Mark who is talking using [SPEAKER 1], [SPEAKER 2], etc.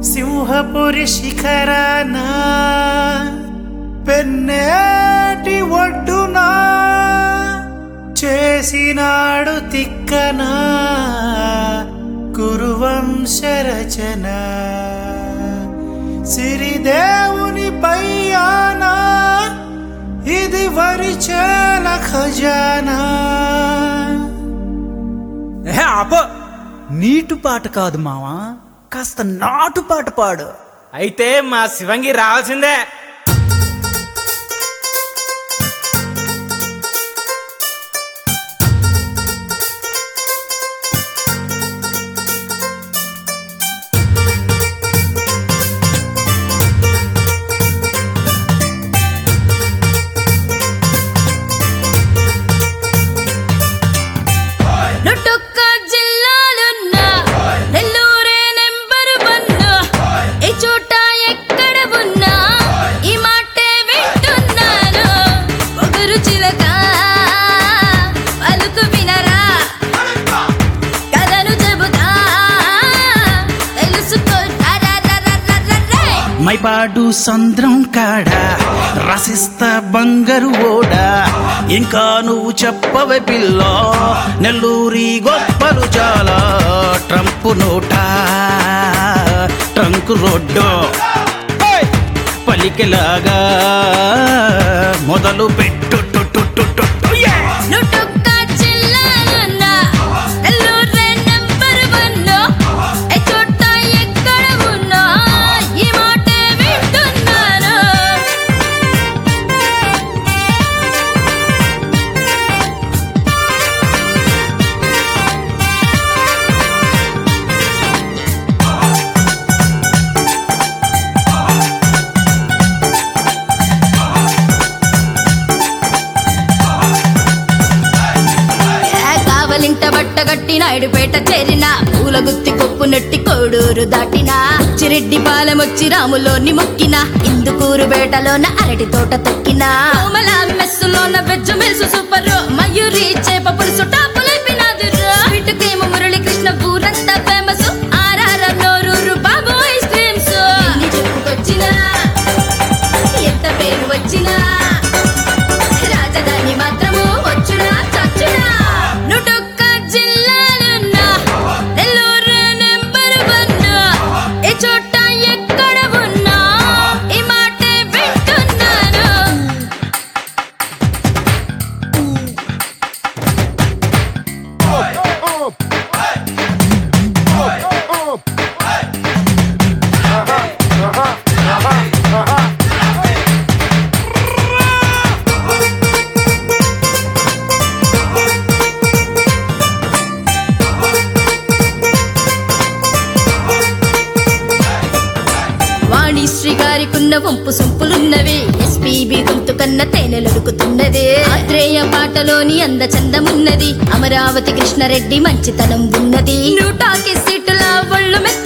[SPEAKER 1] సింహపురి శిఖరాన పెన్నేటి ఒడ్డున చేసినాడు తిక్కన కురువంశరచన సిరిదేవుని పయ్యాన ఇది వరిచేల ఖజానా
[SPEAKER 2] ఏ ఆపో నీటు పాట కాదు మావా కాస్త నాటు పాట పాడు
[SPEAKER 3] అయితే మా శివంగి రావాల్సిందే
[SPEAKER 4] నొట్టొక్క జిల్లాలున్న నెల్లూరే నెంబరు వన్ ఈ చోట ఎక్కడ ఉన్నా ఈ మాటే వింటున్నాను ఒకరు చిలక పలుకు వినరా కథను చెబుతా తెలుసుకో రరరరరరరే.
[SPEAKER 1] మైపాడు సంద్రం కాడ రసిస్త బంగారు ఓడ ఇంకా నువ్వు చెప్పవే పిల్ల నెల్లూరి గొప్పలు చాలా ట్రంప్ నోట ట్రంక్ రోడ్డు పలికెలాగా మొదలు పెట్టు టు టు టు టు టు, యే!
[SPEAKER 4] నొట్టొక్క జిల్లాలున్న నెల్లూరే నెంబరు వన్ ఈ చోట ఎక్కడ ఉన్నా ఈ మాటే వింటున్నాను ఏ కావలింట బట్టగట్టి నాయుడుపేట చేరిన పూల గుత్తి కొప్పు నెట్టి కోడూరు దాటిన చిరెడ్డి పాలెమొచ్చి రాములోని మొక్కిన ఇందుకూరు బేటలోన అరటి తోట తొక్కిన కోమల మెస్సులోన వెజ్జు మెల్సు సూపర్ మయూరి చేప పులుసు టాపులైపినాదు వీటికేమో మురళీ కృష్ణ ఊరంతా ఫేమస్ ఆర్ఆర్ నోరూరు బాబు ఐస్ క్రీమ్స్ ఎన్ని చెప్పుకొచ్చినా ఎంత పేరు వచ్చినా రాజధాని మాత్రము వచ్చునా చచ్చునా నూటొక్క జిల్లాలున్నా నెల్లూరు నెంబర్ వన్ ఈ చోట ఎక్కడ ఉన్నా ఈ మాటే వింటున్నాను వాణిశ్రీ గారికున్న వంపు సొంపులున్నవి ఎస్పీబి గొంతు కన్న తేనెలొడుకుతున్నది ఆత్రేయ పాటలోని అంద చందమున్నది అమరావతి కృష్ణారెడ్డి మంచితనం ఉన్నది నూటాకి సీటుల ఒళ్ళు మెత్త